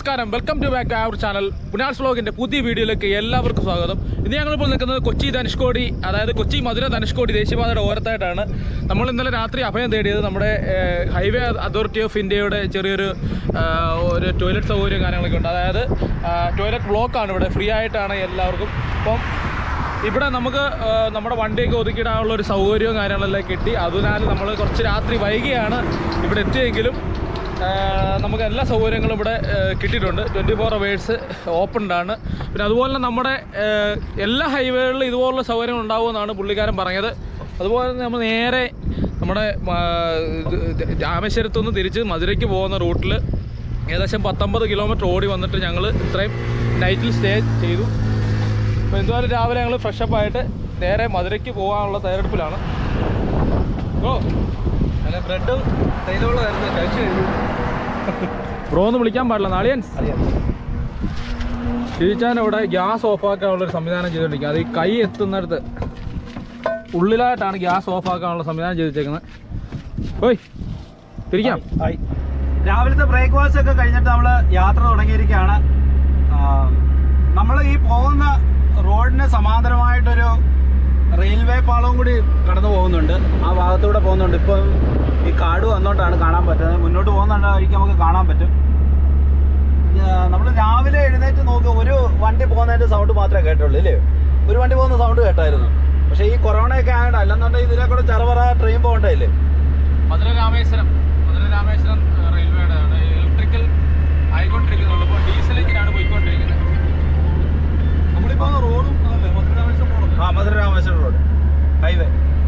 നമസ്കാരം welcome to back our channel Punas വ്ലോഗിന്റെ പുതിയ വീഡിയോയിലേക്ക് എല്ലാവർക്കും സ്വാഗതം ഇന്ന് ഞങ്ങളിപ്പോൾ നിൽക്കുന്നത് കൊച്ചി ധനുഷ്കോടി അതായത് കൊച്ചി മധുര ധനുഷ്കോടി ദേശീയപാതയുടെ ഓരത്തായിട്ടാണ് നമ്മൾ ഇന്നലെ രാത്രി അഭയം തേടിയത് നമ്മുടെ ഹൈവേ അതോറിറ്റി ഓഫ് ഇന്ത്യയുടെ ചെറിയൊരു ആ, ഒരു ടോയ്ലറ്റ് സൗകര്യം കാര്യങ്ങളൊക്കെ ഉണ്ട് അതായത് ടോയ്ലറ്റ് ബ്ലോക്കാണ് ഇവിടെ ഫ്രീ ആയിട്ടാണ് എല്ലാവർക്കും അപ്പം ഇവിടെ നമുക്ക് ആ, നമ്മുടെ വണ്ടിയൊക്കെ ഒതുക്കിയിടാനുള്ള ഒരു സൗകര്യവും കാര്യങ്ങളെല്ലാം കിട്ടി അതിനാൽ നമ്മൾ കുറച്ച് രാത്രി വൈകിയാണ് ഇവിടെ എത്തിയെങ്കിലും ആ, നമുക്ക് എല്ലാ സൗകര്യങ്ങളും ഇവിടെ ആ, കിട്ടിയിട്ടുണ്ട് ട്വൻറ്റി ഫോർ അവേഴ്സ് ഓപ്പൺഡ് ആണ് പിന്നെ അതുപോലെ തന്നെ നമ്മുടെ ആ, എല്ലാ ഹൈവേകളിലും ഇതുപോലുള്ള സൗകര്യങ്ങൾ ഉണ്ടാവുമെന്നാണ് പുള്ളിക്കാരൻ പറഞ്ഞത് അതുപോലെ തന്നെ നമ്മൾ നേരെ നമ്മുടെ ആ, ഇത് രാമേശ്വരത്തുനിന്ന് തിരിച്ച് മധുരയ്ക്ക് പോകുന്ന റൂട്ടിൽ ഏകദേശം പത്തൊമ്പത് കിലോമീറ്റർ ഓടി വന്നിട്ട് ഞങ്ങൾ ഇത്രയും നൈറ്റിൽ സ്റ്റേ ചെയ്തു അപ്പോൾ എന്തായാലും രാവിലെ ഞങ്ങൾ ഫ്രഷപ്പ് ആയിട്ട് നേരെ മധുരയ്ക്ക് പോകാനുള്ള തയ്യാറെടുപ്പിലാണ് ഓ അല്ല ബ്രെഡും തൈലവെള്ളമായിരുന്നു കഴിച്ചു കഴിഞ്ഞു ബ്രോ ഒന്ന് വിളിക്കാൻ പാടില്ല നാളിയൻസ് ചിരിച്ചാൻ ഇവിടെ ഗ്യാസ് ഓഫാക്കാനുള്ള ഒരു സംവിധാനം ചെയ്തുകൊണ്ടിരിക്കുക അത് ഈ കൈ എത്തുന്നിടത്ത് ഉള്ളിലായിട്ടാണ് ഗ്യാസ് ഓഫാക്കാനുള്ള സംവിധാനം ചെയ്ത് വെച്ചേക്കുന്നത് ഓയ് തിരിക്കാം ഹായ് രാവിലത്തെ ബ്രേക്ക്ഫാസ്റ്റ് ഒക്കെ കഴിഞ്ഞിട്ട് നമ്മൾ യാത്ര തുടങ്ങിയിരിക്കുകയാണ് നമ്മൾ ഈ പോകുന്ന റോഡിന് സമാന്തരമായിട്ടൊരു റെയിൽവേ പാളവും കൂടി കടന്നു പോകുന്നുണ്ട് ആ ഭാഗത്തൂടെ പോകുന്നുണ്ട് ഇപ്പം ഈ കാട് വന്നുകൊണ്ടാണ് കാണാൻ പറ്റുന്നത് മുന്നോട്ട് പോകുന്നുണ്ടായിരിക്കും നമുക്ക് കാണാൻ പറ്റും നമ്മൾ രാവിലെ എഴുന്നേറ്റ് നോക്കി ഒരു വണ്ടി പോകുന്നതിന്റെ സൗണ്ട് മാത്രമേ കേട്ടുള്ളൂ ഇല്ലേ ഒരു വണ്ടി പോകുന്ന സൗണ്ട് കേട്ടായിരുന്നു പക്ഷേ ഈ കൊറോണയൊക്കെ ആയതുകൊണ്ട് അല്ലെന്നുണ്ടെങ്കിൽ ഇതിലെ കൂടെ ചെറുപറ ട്രെയിൻ പോകണ്ടേ മധുര രാമേശ്വരം മധുര രാമേശ്വരം റെയിൽവേയുടെ ആണ് ഇലക്ട്രിക്കൽ ആയിക്കൊണ്ടിരിക്കുന്നുള്ളൂ ഇപ്പോൾ ഡീസൽ എഞ്ചിനാണ് പോയിക്കൊണ്ടിരിക്കുന്നത് നമ്മളിപ്പോ റോഡും ആ മധുര രാമേശ്വരം റോഡ് ഹൈവേ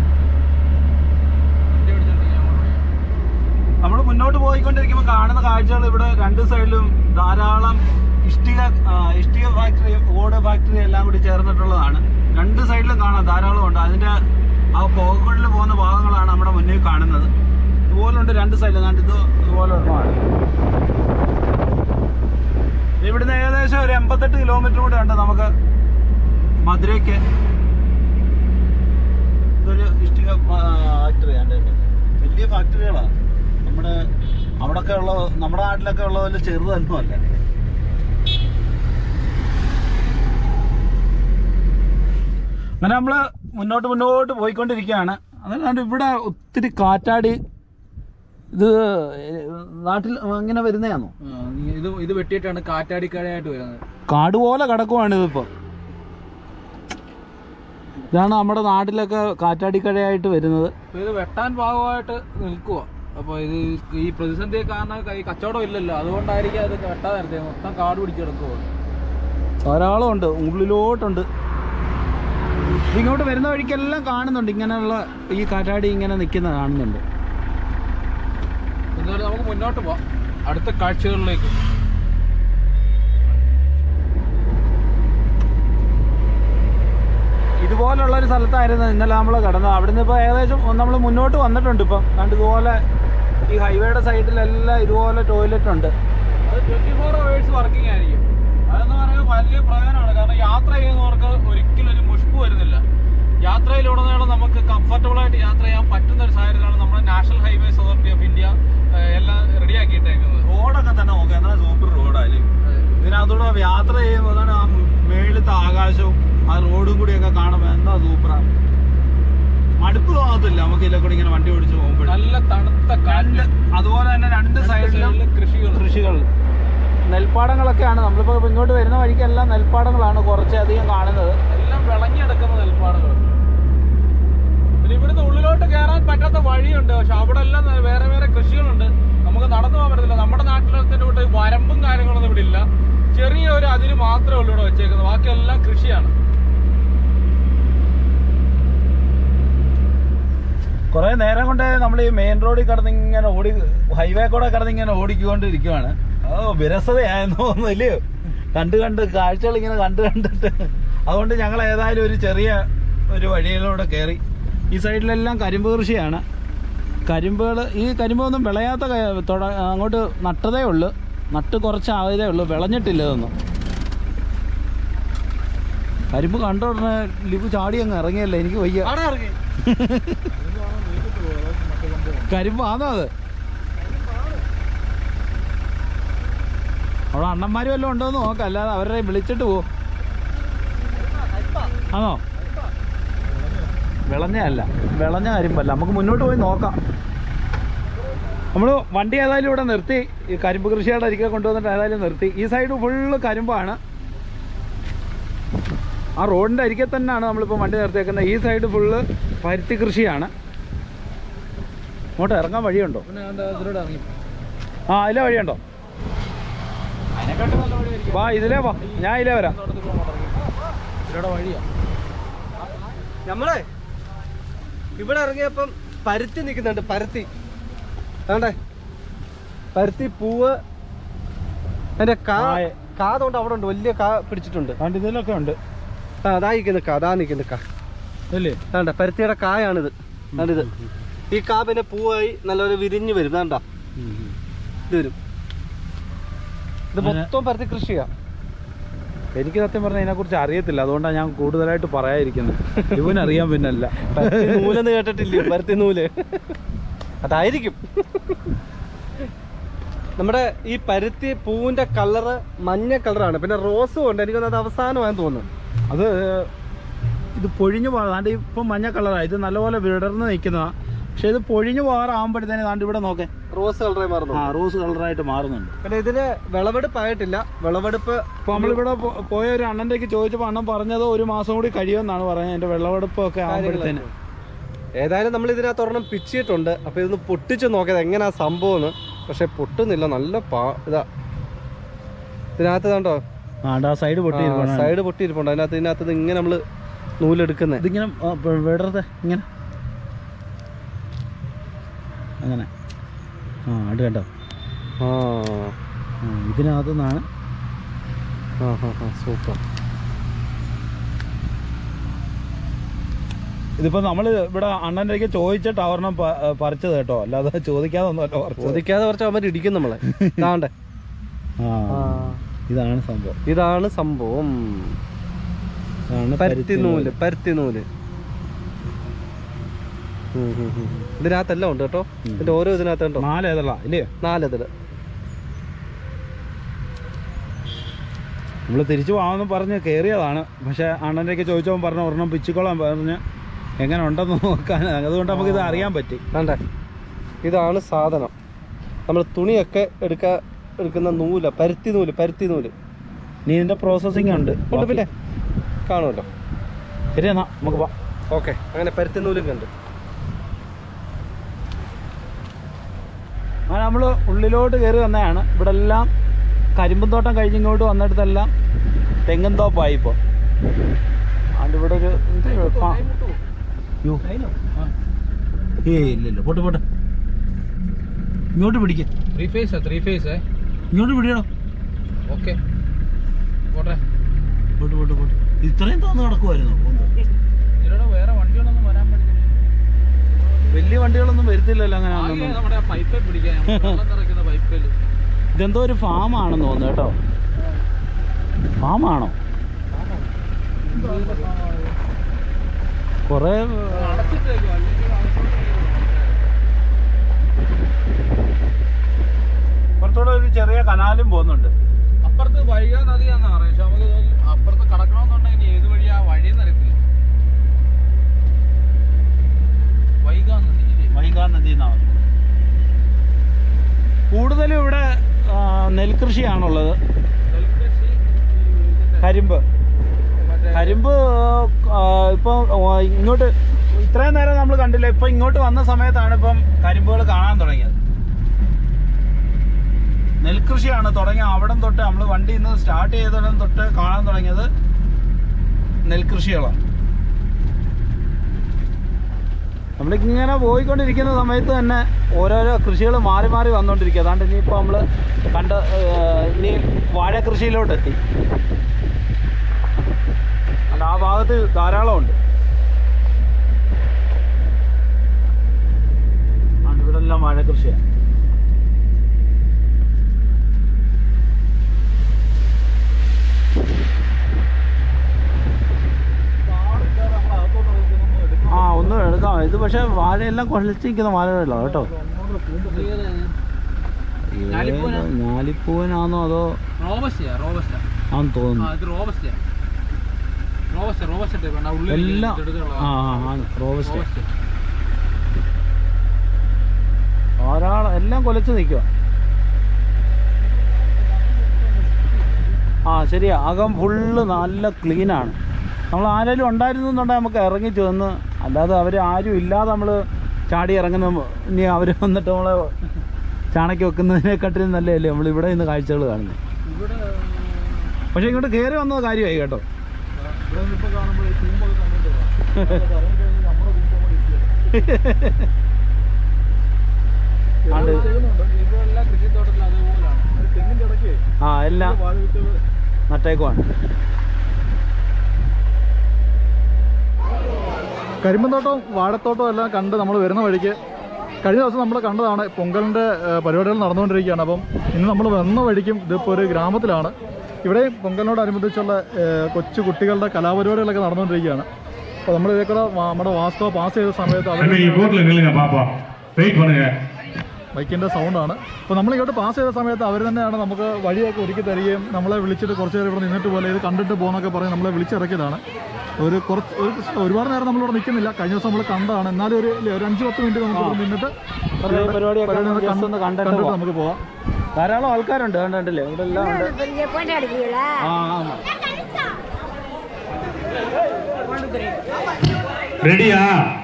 നമ്മൾ മുന്നോട്ട് പോയിക്കൊണ്ടിരിക്കുമ്പോൾ കാണുന്ന കാഴ്ചകൾ ഇവിടെ രണ്ട് സൈഡിലും ധാരാളം ഇഷ്ടിക ആ, ഇഷ്ടിക ഫാക്ടറി ഓട് ഫാക്ടറി എല്ലാം കൂടി ചേർന്നിട്ടുള്ളതാണ് രണ്ട് സൈഡിലും കാണാം ധാരാളം ഉണ്ട് അതിന്റെ ആ പോകകളിൽ പോകുന്ന ഭാഗങ്ങളാണ് നമ്മുടെ മുന്നിൽ കാണുന്നത് ഇതുപോലുണ്ട് രണ്ട് സൈഡിലും കണ്ട് ഇത് ഇതുപോലെ ഒരെണ്ണമാണ് ഇവിടുന്ന് ഏകദേശം ഒരു എൺപത്തെട്ട് കിലോമീറ്റർ കൂടെ ഉണ്ട് നമുക്ക് മധുരയ്ക്ക് ഇതൊരു ഇഷ്ടിക ഫാക്ടറി വലിയ ഫാക്ടറികളാണ് നമ്മുടെ അവിടൊക്കെ ഉള്ള നമ്മുടെ നാട്ടിലൊക്കെ ഉള്ള പോലെ ചെറുതൊന്നും അല്ല അങ്ങനെ നമ്മള് മുന്നോട്ട് മുന്നോട്ട് പോയിക്കൊണ്ടിരിക്കുകയാണ് അതല്ലാണ്ട് ഇവിടെ ഒത്തിരി കാറ്റാടി ഇത് നാട്ടിൽ ഇങ്ങനെ വരുന്നതാണോ ഇത് ഇത് വെട്ടിയിട്ടാണ് കാറ്റാടിക്കഴയായിട്ട് വരുന്നത് കാട് പോലെ കിടക്കുവാണ് ഇതിപ്പോ ഇതാണ് നമ്മുടെ നാട്ടിലൊക്കെ കാറ്റാടിക്കഴയായിട്ട് വരുന്നത് അപ്പോൾ ഇത് വെട്ടാൻ ഭാഗമായിട്ട് നിൽക്കുക അപ്പോൾ ഇത് ഈ പ്രതിസന്ധിയെ കാരണം ഈ കച്ചവടം ഇല്ലല്ലോ അതുകൊണ്ടായിരിക്കും അത് വെട്ടാതെ നിർത്തിയത് മൊത്തം കാട് പിടിച്ച് കിടക്കുക ധാരാളം ഉണ്ട് ഉള്ളിലോട്ടുണ്ട് ഇത് ഇങ്ങോട്ട് വരുന്ന വഴിക്കെല്ലാം കാണുന്നുണ്ട് ഇങ്ങനെയുള്ള ഈ കാറ്റാടി ഇങ്ങനെ നിൽക്കുന്നത് കാണുന്നുണ്ട് എന്തായാലും നമുക്ക് മുന്നോട്ട് പോവാം അടുത്ത കാഴ്ചകളിലേക്ക് ഇതുപോലുള്ള ഒരു സ്ഥലത്തായിരുന്നു ഇന്നലെ നമ്മൾ കടന്നത് അവിടുന്ന് ഇപ്പോൾ ഏകദേശം നമ്മൾ മുന്നോട്ട് വന്നിട്ടുണ്ട് ഇപ്പം കണ്ട് ഇതുപോലെ ഈ ഹൈവേയുടെ സൈഡിലെല്ലാം ഇതുപോലെ ടോയ്ലറ്റ് ഉണ്ട് അത് ട്വന്റി ഫോർ അവേഴ്സ് വർക്കിംഗ് ആയിരിക്കും അതെന്ന് പറയുമ്പോൾ വലിയ പ്രയോജനമാണ് കാരണം യാത്ര ചെയ്യുന്നവർക്ക് ഒരിക്കലും ഒരു മുഷ്പ് വരുന്നില്ല യാത്രയിലുടനീളം നമുക്ക് കംഫർട്ടബിൾ ആയിട്ട് യാത്ര ചെയ്യാൻ പറ്റുന്ന ഒരു സാഹചര്യമാണ് നമ്മുടെ national highways authority of India ഏഹ്, എല്ലാം റെഡിയാക്കിയിട്ടേക്കുന്നത് റോഡൊക്കെ തന്നെ നോക്കാം എന്നാൽ സൂപ്പർ റോഡായാലും ഇതിനകത്തൂടെ യാത്ര ചെയ്യുമ്പോൾ അതാണ് ആ മേളിലത്തെ ആകാശവും ആ റോഡും കൂടിയൊക്കെ കാണുമ്പോൾ എന്താ സൂപ്പറാണ് മടുപ്പ് തോന്നത്തില്ല നമുക്ക് ഇതിലെ കൂടി ഇങ്ങനെ വണ്ടി ഓടിച്ച് പോകുമ്പോൾ നല്ല തണുത്ത രണ്ട് കാറ്റ് അതുപോലെ തന്നെ രണ്ട് സൈഡിലും സൈഡിലും കൃഷികൾ കൃഷികൾ നെൽപ്പാടങ്ങളൊക്കെയാണ് നമ്മളിപ്പോൾ ഇങ്ങോട്ട് വരുന്ന വഴിക്കെല്ലാം നെൽപ്പാടങ്ങളാണ് കുറച്ചധികം കാണുന്നത് എല്ലാം വിളഞ്ഞെടുക്കുന്ന നെൽപ്പാടുകൾ പിന്നെ ഇവിടുന്ന് ഉള്ളിലോട്ട് കയറാൻ പറ്റാത്ത വഴിയുണ്ട് പക്ഷെ അവിടെ എല്ലാം വേറെ വേറെ കൃഷികളുണ്ട് നമുക്ക് നടന്നു പോകാൻ പറ്റത്തില്ല നമ്മുടെ നാട്ടിലത്തെ കൂട്ട് വരമ്പും കാര്യങ്ങളൊന്നും ഇവിടെ ഇല്ല ചെറിയ ഒരു അതിര് മാത്രമേ ഉള്ളൂ ഇവിടെ വെച്ചേക്കുന്നത് ബാക്കിയെല്ലാം കൃഷിയാണ് കുറെ നേരം കൊണ്ട് നമ്മൾ ഈ മെയിൻ റോഡിൽ കിടന്ന് ഇങ്ങനെ ഓടി ഹൈവേ കൂടെ കിടന്ന് ഇങ്ങനെ ഓടിക്കൊണ്ടിരിക്കുവാണ് ഓ വിരസതയായെന്ന് തോന്നുന്നു ഇല്ലയോ കണ്ട് കണ്ട് കാഴ്ചകൾ ഇങ്ങനെ കണ്ട് കണ്ടിട്ട് അതുകൊണ്ട് ഞങ്ങൾ ഏതായാലും ഒരു ചെറിയ ഒരു വഴിയിലൂടെ കയറി ഈ സൈഡിലെല്ലാം കരിമ്പ് കൃഷിയാണ് കരിമ്പുകൾ ഈ കരിമ്പൊന്നും വിളയാത്ത ക- തൊട അങ്ങോട്ട് നട്ടതേ ഉള്ളൂ നട്ട് കുറച്ച് ആയതേ ഉള്ളൂ വിളഞ്ഞിട്ടില്ല ഇതൊന്നും കരിമ്പ് കണ്ട ഉടനെ ലിപു ചാടി അങ്ങ് ഇറങ്ങിയല്ലേ എനിക്ക് വയ്യ കരിമ്പാണോ അത് അവിടെ അണ്ണന്മാരും വല്ലതും ഉണ്ടോ എന്ന് നോക്കാം അല്ലാതെ അവരെ വിളിച്ചിട്ട് പോവും ആണോ വിളഞ്ഞല്ല വിളഞ്ഞ കരിമ്പല്ല നമുക്ക് മുന്നോട്ട് പോയി നോക്കാം നമ്മൾ വണ്ടി ഏതായാലും ഇവിടെ നിർത്തി ഈ കരിമ്പ് കൃഷിയുടെ അരികെ കൊണ്ടുവന്നിട്ട് ഏതായാലും നിർത്തി ഈ സൈഡ് ഫുള്ള് കരിമ്പാണ് ആ റോഡിൻ്റെ അരികെ തന്നെയാണ് നമ്മളിപ്പോൾ വണ്ടി നിർത്തിയേക്കുന്നത് ഈ സൈഡ് ഫുള്ള് പരുത്തി കൃഷിയാണ് അങ്ങോട്ട് ഇറങ്ങാൻ വഴിയുണ്ടോ പിന്നെ ഞാൻ ദാ ഇതിലൂടെ ഇറങ്ങി ആ അതിലെ വഴിയുണ്ടോ അതിനെക്കാട്ടും നല്ല വഴിയായിരിക്കും വാ ഇതിലേ വാ ഞാൻ ഇതിലേ വരാം ഇതോടത്ത് പോകാൻ ഇറങ്ങി ഇതിലൂടെ വഴിയാ നമ്മളെ ഇവിടെ ഇറങ്ങിയപ്പം പരുത്തി നിൽക്കുന്നുണ്ട് പരുത്തി വേണ്ടേ പരുത്തി പൂവ് അതിന്റെ കാ ആ, ഏ. കാ തൊണ്ട് അവിടെ ഉണ്ട് വലിയ കാ പിടിച്ചിട്ടുണ്ട് അതുകൊണ്ട് ഇതിലൊക്കെ ഉണ്ട് ആ അതാ നിൽക്കുന്ന കാ അതാ നിൽക്കുന്ന കാ അല്ലേ വേണ്ട പരുത്തിയുടെ കായാണിത് കണ്ടിത് ഈ കാ പിന്നെ പൂവായി നല്ലൊരു വിരിഞ്ഞ് വരും വേണ്ട ഇത് വരും ഇത് അങ്ങനെ- മൊത്തം പരുത്തി കൃഷിയാ എനിക്ക് സത്യം പറഞ്ഞാൽ ഇതിനെക്കുറിച്ച് അറിയത്തില്ല അതുകൊണ്ടാണ് ഞാൻ കൂടുതലായിട്ട് പറയാതിരിക്കുന്നത് ഇവനറിയാൻ പിന്നല്ല പരുത്തി നൂലെന്ന് കേട്ടിട്ടില്ലേ പരുത്തി നൂല് അതായിരിക്കും നമ്മുടെ ഈ പരുത്തി പൂവിന്റെ കളറ് മഞ്ഞ കളറാണ് പിന്നെ റോസും ഉണ്ട് എനിക്കൊന്നത് അത് അവസാനമാണെന്ന് തോന്നുന്നു അത് ഇത് പൊഴിഞ്ഞു പോകാണ്ട് ഇപ്പം മഞ്ഞ കളറാണ് ഇത് നല്ലപോലെ വിടർന്ന് നിൽക്കുന്നതാ പക്ഷെ ഇത് പൊഴിഞ്ഞു പോകാറാകുമ്പോഴത്തേന് താണ്ട് ഇവിടെ നോക്കേ റോസ് കളറായി മാറുന്നു ആ റോസ് കളറായിട്ട് മാറുന്നുണ്ട് പിന്നെ ഇതിന് വിളവെടുപ്പായിട്ടില്ല വിളവെടുപ്പ് ഇപ്പൊ നമ്മളിവിടെ പോ- പോയ ഒരു അണ്ണൻ്റെക്ക് ചോദിച്ചപ്പോൾ അണ്ണൻ പറഞ്ഞത് ഒരു മാസം കൂടി കഴിയുമെന്നാണ് പറഞ്ഞത് എൻ്റെ വെള്ളമെടുപ്പൊക്കെ ആകുമ്പോഴത്തേന് ഏതായാലും നമ്മൾ ഇതിനകത്ത് ഒരെണ്ണം പിച്ചിട്ടുണ്ട് അപ്പൊ ഇതൊന്ന് പൊട്ടിച്ച് നോക്കിയത് എങ്ങനെയാ സംഭവം എന്ന് പക്ഷെ പൊട്ടുന്നില്ല നല്ല പാ ഇതാ ഇതിനകത്ത് കണ്ടോ ആ ആ സൈഡ് പൊട്ടി സൈഡ് പൊട്ടിയിരിപ്പുണ്ട് അതിനകത്ത് ഇതിനകത്ത് ഇത് ഇങ്ങനെ നമ്മള് നൂലെടുക്കുന്നത് ഇതിങ്ങനെ ആ, പ- വിടർത്തെ ഇങ്ങനെ അങ്ങനെ ആ അത് കണ്ടോ ആ ആ, ഇതിനകത്തു നിന്നാണ് ആ ആ ആ സൂപ്പർ ഇതിപ്പോ നമ്മൾ ഇവിടെ അണ്ണൻ്റെ ചോദിച്ചിട്ട് ഒരെണ്ണം പ- പറിച്ചത് കേട്ടോ അല്ലാതെ ചോദിക്കാതെ ഒന്നുമല്ല പറിച്ചത് ചോദിക്കാതെ കുറച്ച് അവന്മാർ ഇടിക്കും നമ്മളെ ഇതാണ്ടേ ആ ഇതാണ് സംഭവം ഇതാണ് സംഭവം ഇതാണ് പരുത്തി നൂല് പരുത്തി നൂല് ഉം, ഉം, ഉം. ഇതിനകത്തെല്ലാം ഉണ്ട് കേട്ടോ ഇതിന്റെ ഓരോ ഇതിനകത്ത് ഉണ്ടോ നാല് ഏതല്ല ഇല്ലയോ നാലിതില് നമ്മൾ തിരിച്ചു പോകാമെന്ന് പറഞ്ഞ് കയറിയതാണ് പക്ഷെ അണ്ണൻ്റെയൊക്കെ ചോദിച്ചപ്പോൾ പറഞ്ഞ ഒരെണ്ണം പിച്ചിക്കോളാൻ പറഞ്ഞ് എങ്ങനെ ഉണ്ടെന്ന് നോക്കാൻ അതുകൊണ്ട് നമുക്ക് ഇത് അറിയാൻ പറ്റി വേണ്ടേ ഇതാണ് സാധനം നമ്മൾ തുണിയൊക്കെ എടുക്കാ എടുക്കുന്ന നൂല പരുത്തി നൂല് പരുത്തി നൂല് ഇനി ഇതിന്റെ പ്രോസസ്സിംഗ് ഉണ്ട് ഉണ്ട് പിന്നെ കാണുമല്ലോ ശരി എന്നാ നമുക്ക് പോവാം ഓക്കെ അങ്ങനെ പരുത്തി നൂലും കണ്ട് അങ്ങനെ നമ്മൾ ഉള്ളിലോട്ട് കയറി വന്നതാണ് ഇവിടെ എല്ലാം കരിമ്പും തോട്ടം കഴിഞ്ഞിങ്ങോട്ട് വന്നിടത്തെല്ലാം തെങ്ങും തോപ്പായി ഇപ്പോൾ അതുകൊണ്ട് ഇവിടെ ഒരു എന്ത് ഫാ- യ്യോ. ഏയ് ഇല്ലല്ലോ പോട്ടെ പോട്ടെ ഇങ്ങോട്ട് പിടിക്ക ത്രീ ഫേസ് ത്രീ ഫേസ് ഇങ്ങോട്ട് പിടിയണോ ഓക്കെ പോട്ടെ പോട്ട് പോട്ട് പോട്ട് ഇത്രയും തോന്നു നടക്കുമായിരുന്നു ഇതിലൂടെ വേറെ വണ്ടികളൊന്നും വരാൻ പറ്റില്ല വലിയ വണ്ടികളൊന്നും വരുത്തില്ലല്ലോ അങ്ങനെ ആകെ ഒന്നും. നമ്മുടെ പൈപ്പിൽ പിടിക്കാൻ വെള്ളം നിറയ്ക്കുന്ന പൈപ്പിൽ ഇതെന്തോ ഒരു ഫാമാണെന്ന് തോന്നുന്നു കേട്ടോ ഫാമാണോ കുറേ അടച്ചിട്ടേക്കും അല്ലെങ്കിൽ പുറത്തൂടെ ഒരു ചെറിയ കനാലും പോകുന്നുണ്ട് അപ്പുറത്ത് വൈകാ നദിയാന്ന് പറയാം പക്ഷെ നമുക്ക് തോന്നി അപ്പുറത്ത് കടക്കണമെന്നുണ്ടെങ്കിൽ ഏത് വഴിയാ വഴിയെന്ന് അറിയത്തില്ല വൈകാ നദി ഇല്ലേ? വൈകാ നദി എന്നാണ് കൂടുതലും ഇവിടെ ആ, നെൽകൃഷിയാണുള്ളത് നെൽകൃഷി, ഇതിന്റെ കരിമ്പ് മറ്റേ കരിമ്പ് ആ, ഇപ്പം ആ, ഇങ്ങോട്ട് ഇത്രയും നേരം നമ്മൾ കണ്ടില്ല ഇപ്പം ഇങ്ങോട്ട് വന്ന സമയത്താണ് ഇപ്പം കരിമ്പുകൾ കാണാൻ തുടങ്ങിയത് നെൽകൃഷിയാണ് തുടങ്ങി അവിടം തൊട്ട് നമ്മൾ വണ്ടി ഇന്ന് സ്റ്റാർട്ട് ചെയ്തിടം തൊട്ട് കാണാൻ തുടങ്ങിയത് നെൽകൃഷികളാണ് നമ്മളിങ്ങനെ പോയിക്കൊണ്ടിരിക്കുന്ന സമയത്ത് തന്നെ ഓരോരോ കൃഷികൾ മാറി മാറി വന്നുകൊണ്ടിരിക്കുക അതാണ്ട് ഇനിയിപ്പോൾ നമ്മൾ കണ്ട ഏർ, ഇനി വാഴ കൃഷിയിലോട്ടെത്തി അല്ല ആ ഭാഗത്ത് ധാരാളമുണ്ട് ആണ്ട് ഇവിടെ എല്ലാം വാഴ കൃഷിയാണ് ആ ഒന്നും എടുക്കാം ഇത് പക്ഷേ വാഴയെല്ലാം കുഴച്ചിരിക്കുന്ന വാഴകളല്ലോ കേട്ടോ ഞാലിപ്പൂവനാ? ഞാലിപ്പൂവനാണോ അതോ റോബസ്റ്റാ റോബസ്റ്റാ ആന്ന് ആ തോന്നുന്നു ഇത് റോബസ്റ്റാ റോബസ്റ്റാ റോബസ്റ്റാ ടൈപ്പ് ആണ് ഉള്ളിൽ എല്ലാം ഇതെടുത്തുള്ള ആ ആ ആണ് റോബസ്റ്റ് റോബസ്റ്റാ ധാരാളം എല്ലാം കൊലച്ച് നിൽക്കുക ആ ശരിയാ അകം ഫുള്ള് നല്ല ക്ലീനാണ് നമ്മൾ ആരെങ്കിലും ഉണ്ടായിരുന്നു എന്നുണ്ടെങ്കിൽ നമുക്ക് ഇറങ്ങി ചെന്ന് അല്ലാതെ അവർ ആരും ഇല്ലാതെ നമ്മൾ ചാടി ഇറങ്ങുന്ന ഇനി അവർ വന്നിട്ട് നമ്മളെ ചാണക്കി വെക്കുന്നതിനെക്കാട്ടിലും നല്ലതല്ലേ നമ്മൾ ഇവിടെ നിന്ന് കാഴ്ചകൾ കാണുന്നത് ഇവിടെ പക്ഷേ ഇങ്ങോട്ട് കയറി വന്നത് കാര്യമായി കേട്ടോ ഇവിടെ നിന്നിപ്പോ കാണുമ്പോൾ തൂമ്പൊക്കെ കണ്ടിട്ട് ആണ്ട് ഇതെല്ലാം കൃഷിത്തോട്ടത്തിൽ അതേപോലെയാണ് തെങ്ങിൻ്റെ ഇടയ്ക്ക് ആ എല്ലാം വാഴവിത്തുകൾ നട്ടേക്കുവാണ് കരിമ്പന്തോട്ടവും വാഴത്തോട്ടവും എല്ലാം കണ്ട് നമ്മൾ വരുന്ന വഴിക്ക് കഴിഞ്ഞ ദിവസം നമ്മൾ കണ്ടതാണ് പൊങ്കലിൻ്റെ ഏഹ്, പരിപാടികൾ നടന്നുകൊണ്ടിരിക്കുകയാണ് അപ്പം ഇന്ന് നമ്മൾ വന്ന വഴിക്കും ഇതിപ്പോൾ ഒരു ഗ്രാമത്തിലാണ് ഇവിടെ പൊങ്കലിനോടനുബന്ധിച്ചുള്ള ഏഹ്, കൊച്ചു കുട്ടികളുടെ കലാപരിപാടികളൊക്കെ നടന്നുകൊണ്ടിരിക്കുകയാണ് അപ്പോൾ നമ്മൾ ഇതേക്കൂടെ വാ- നമ്മുടെ വാസ്തവ പാസ് ചെയ്ത സമയത്ത് അവർ தம்பி போட்ல நில்லுங்க பாப்போம் வெயிட் பண்ணுங்க ബൈക്കിൻ്റെ സൗണ്ടാണ് അപ്പോൾ നമ്മൾ ഇങ്ങോട്ട് പാസ് ചെയ്ത സമയത്ത് അവർ തന്നെയാണ് നമുക്ക് വഴിയൊക്കെ ഒരുക്കി തരികയും നമ്മളെ വിളിച്ചിട്ട് കുറച്ച് നേരം ഇവിടെ നിന്നിട്ട് പോലെ ഇത് കണ്ടിട്ട് പോകുന്നൊക്കെ പറഞ്ഞ് നമ്മളെ വിളിച്ചിറക്കിയതാണ് ഒരു കുറച്ച് ഒരു ഒരുപാട് നേരം നമ്മളിവിടെ നിൽക്കുന്നില്ല കഴിഞ്ഞ ദിവസം നമ്മൾ കണ്ടതാണ് എന്നാലും ഒരു ഇല്ലേ, ഒരു അഞ്ച് പത്ത് മിനിറ്റ് നമുക്ക് ഇവിടെ നിന്നിട്ട് പരിപാടി- പരിപാടിയൊക്കെ പരിപാടി ഒന്ന് just കണ്ട് ഒന്ന് കണ്ടിട്ട് കണ്ടിട്ട് പോവാം. നമുക്ക് പോവാം ധാരാളം ആൾക്കാരുണ്ട് കണ്ടിട്ടില്ലേ ഇവിടെ എല്ലാം ഉണ്ട് பெரிய போட்டோ எடுப்பீங்களா ആ ആമാ ரெடியா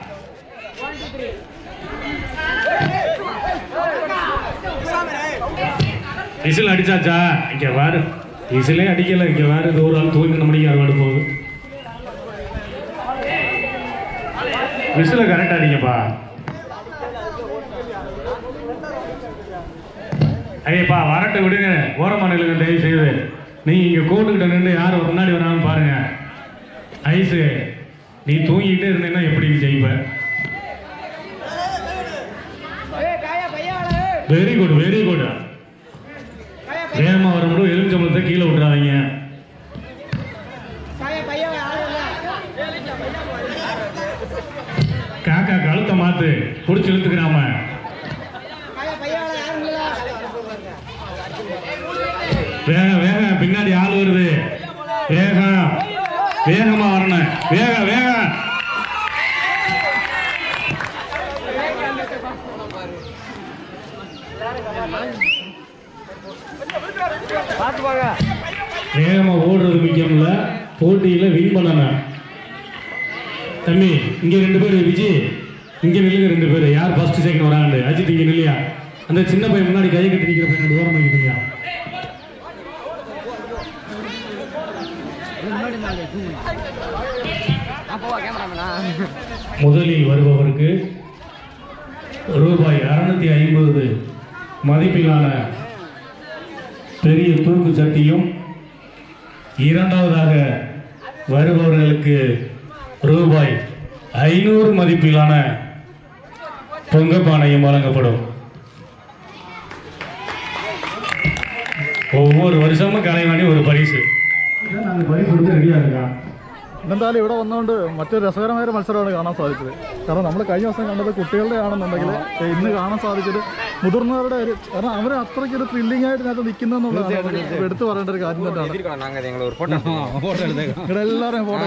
விசில் அடிச்சாச்சா இங்க வேறு விசிலே அடிக்கல இங்க வேறு இது ஒரு ஆள் தூங்கி மணிக்கு அறுவாடு போகுது விசில கரெக்டா அடிங்கப்பா ஐயப்பா வரட்ட விடுங்க ஓரமா நில்லுங்க தயவு செய்து நீங்க இங்க கோட்டுக்கிட்ட நின்று யார் முன்னாடி வரான்னு பாருங்க ஐஸு நீ தூங்கிக்கிட்டே இருந்தீங்கன்னா எப்படி நீ ஜெயிப்ப வெரி குட் வெரி குட் வேகமா வரும்போது எலுமிச்சம்பளத்தை கீழே விட்டுறாதீங்க காக்கா கழுத்தை மாத்து புடிச்சு இழுத்துக்கிறாம வேகம் வேகம் பின்னாடி ஆள் வருது வேகம் வேகமா வரணும் வேக வேகம் பார்த்து வாங்க வேகமா ஓடுறது முக்கியம் இல்ல போட்டியில வின் பண்ணணும் தம்பி இங்க ரெண்டு பேர் விஜய் இங்க நில்லுங்க ரெண்டு பேர் யார் ஃபர்ஸ்ட் செகண்ட் வராங்க அஜித் இங்க நில்லையா அந்த சின்ன பையன் முன்னாடி கை கட்டி நிக்கிற பையன் ஓரம் வைக்கிறீங்க முதலில் வருபவருக்கு ரூபாய் அறுநூத்தி ஐம்பது மதிப்பிலான பெரிய தூக்கு சட்டியும் இரண்டாவதாக வருபவர்களுக்கு ரூபாய் ஐநூறு மதிப்பிலான பொங்கப்பானையும் வழங்கப்படும் ஒவ்வொரு வருஷமும் கலைவாணி ஒரு பரிசு நாங்கள் பரிசு கொடுத்து ரெடியாக இருக்கோம் എന്തായാലും ഇവിടെ വന്നുകൊണ്ട് മറ്റൊരു രസകരമായ ഒരു മത്സരമാണ് കാണാൻ സാധിച്ചത് കാരണം നമ്മൾ കഴിഞ്ഞ ദിവസം കണ്ടത് കുട്ടികളുടെ ആണെന്നുണ്ടെങ്കിൽ ഇന്ന് കാണാൻ സാധിച്ചത് മുതിർന്നവരുടെ ഒരു കാരണം അവർ അത്രയ്ക്ക് ഒരു ത്രില്ലിംഗ് ആയിട്ട് ഇതിനകത്ത് നിൽക്കുന്നെന്നുള്ളതാണ് നമുക്ക് എടുത്തു പറയേണ്ട ഒരു കാര്യം തന്നെയാണ് ഫോട്ടോ എടുത്തേക്കാം ഇവിടെ എല്ലാവരും ഫോട്ടോ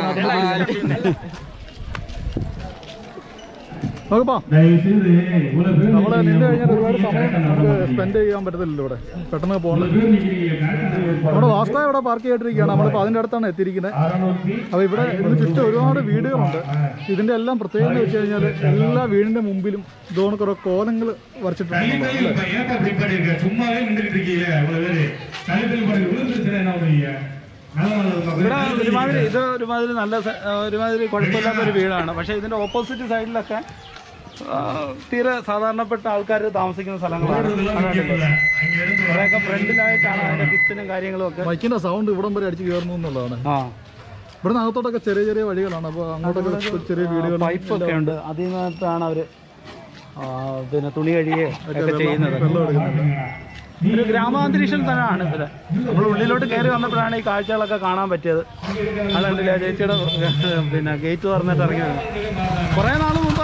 നോക്കപ്പാ தயவுசெய்து இவ்வளோ பேர் നമ്മള് നിന്ന് കഴിഞ്ഞാൽ ഒരുപാട് நிக்கிறீங்க. സമയം correct ஆ നമുക്ക് நடந்து സ്പെൻഡ് ചെയ്യാൻ പറ്റത്തില്ലല്ലോ ഇവിടെ പെട്ടെന്ന് പോകണം இவ்வளோ பேர் நிக்கிறீங்க, correct ஆ നമ്മുടെ വാസ്തവ ഇവിടെ പാർക്ക് ചെയ്തിരിക്കുകയാണ് നമ്മളിപ്പോൾ അതിൻ്റെ അടുത്താണ് എത്തിയിരിക്കുന്നത് அறுநூத்தி അപ്പോൾ ഇവിടെ ഇതിന് ചുറ്റും ഒരുപാട് വീടുകളുണ്ട് ഇതിൻ്റെ എല്ലാം പ്രത്യേകത എന്ന് വെച്ച് കഴിഞ്ഞാൽ എല്ലാ വീടിൻ്റെ മുമ്പിലും ഇതുകൊണ്ട് കുറേ കോലങ്ങൾ വരച്ചിട്ടുണ്ട് கழிப்பறை இப்ப ஏன்டா இப்படி பண்ணிருக்க? சும்மாவே நின்றுட்டு இருக்கீங்க இவ்வளவு பேரு கழிப்பறை பண்ணி விழுந்துருச்சுன்னா என்ன பண்ணுவீங்க நல்ல நல்லது ഇവിടെ ഒരുമാതിരി ഇത് ഒരുമാതിരി നല്ല സ- ആ, ഒരുമാതിരി കുഴപ്പമില്ലാത്ത ഒരു വീടാണ് പക്ഷേ ഇതിന്റെ ഓപ്പോസിറ്റ് സൈഡിലൊക്കെ ആ, തീരെ സാധാരണപ്പെട്ട ആൾക്കാർ താമസിക്കുന്ന സ്ഥലങ്ങളാണ് முக்கியம் அங்க இருந்து வர കുറേയൊക്കെ ഫ്രണ്ടിലായിട്ടാണ് അതിന്റെ കിച്ചനും കാര്യങ്ങളും ഒക്കെ മൈക്കിൻ്റെ സൗണ്ട് ഇവിടം വരെ അടിച്ച് കയറുന്നു എന്നുള്ളതാണ് ആ ഇവിടെ അകത്തോട്ടൊക്കെ ചെറിയ ചെറിയ വഴികളാണ് അപ്പോൾ അങ്ങോട്ടൊക്കെ ചെറിയ വീടുകൾ പൈപ്പൊക്കെ ഉണ്ട് അതിൽ നിന്നിട്ടാണ് അവര് ആ, പിന്നെ തുണി കഴുകിയേ ഒക്കെ ചെയ്യുന്നത് വെള്ളം എടുക്കുന്നുണ്ട് ഒരു ഗ്രാമാന്തരീക്ഷം തന്നെയാണ് ഇതില് നമ്മൾ ഉള്ളിലോട്ട് കയറി വന്നപ്പോഴാണ് ഈ കാഴ്ചകളൊക്കെ കാണാൻ പറ്റിയത് അതുകൊണ്ടില്ല ചേച്ചിയുടെ പിന്നെ ഗേറ്റ് തുറന്നിട്ട് ഇറങ്ങി വന്നു കുറേ നാൾ മുമ്പ് നമ്മുടെ കേരള